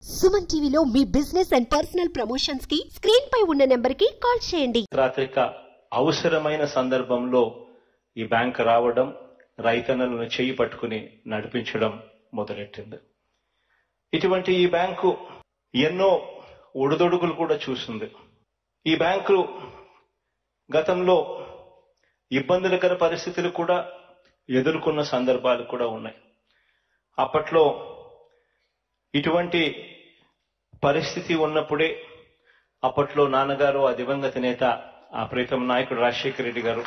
సుమన్ టీవీలో మీ business and personal promotions కి స్క్రీన్ పై ఉన్న నెంబర్ కి కాల్ చేయండి చారిత్రక అవసరమైన సందర్భంలో ఈ బ్యాంక్ రావడం రైతన్నలను చేయి పట్టుకుని నడిపించడం మొదలెట్టింది ఇటువంటి ఈ బ్యాంకు ఎన్నో ఒడిదొడుగులు కూడా చూసింది ఈ బ్యాంకు గతంలో ఇబ్బందులకర పరిస్థితులు కూడా ఎదుర్కొన్న సందర్భాలు కూడా ఉన్నాయి అప్పట్లో ఇటువంటి పరిస్థితి ఉన్నప్పుడే అప్పట్లో నాన్నగారు ఆ దివంగత నేత ఆ ప్రీతం నాయకుడు రాజశేఖర రెడ్డి గారు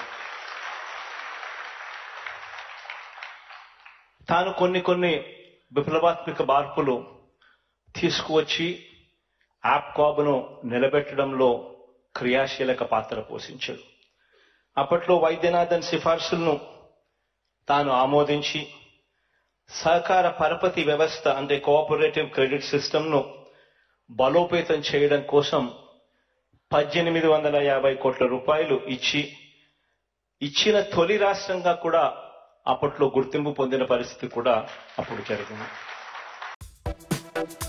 తాను కొన్ని కొన్ని విప్లవాత్మక మార్పులు తీసుకువచ్చి యాప్ కాబ్ను నిలబెట్టడంలో క్రియాశీలక పాత్ర పోషించాడు అప్పట్లో వైద్యనాథన్ సిఫార్సులను తాను ఆమోదించి సహకార పరపతి వ్యవస్థ అంటే కోఆపరేటివ్ క్రెడిట్ సిస్టమ్ను బలోపేతం చేయడం కోసం పద్దెనిమిది వందల యాభై కోట్ల రూపాయలు ఇచ్చి ఇచ్చిన తొలి రాష్ట్రంగా కూడా అప్పట్లో గుర్తింపు పొందిన పరిస్థితి కూడా అప్పుడు జరిగింది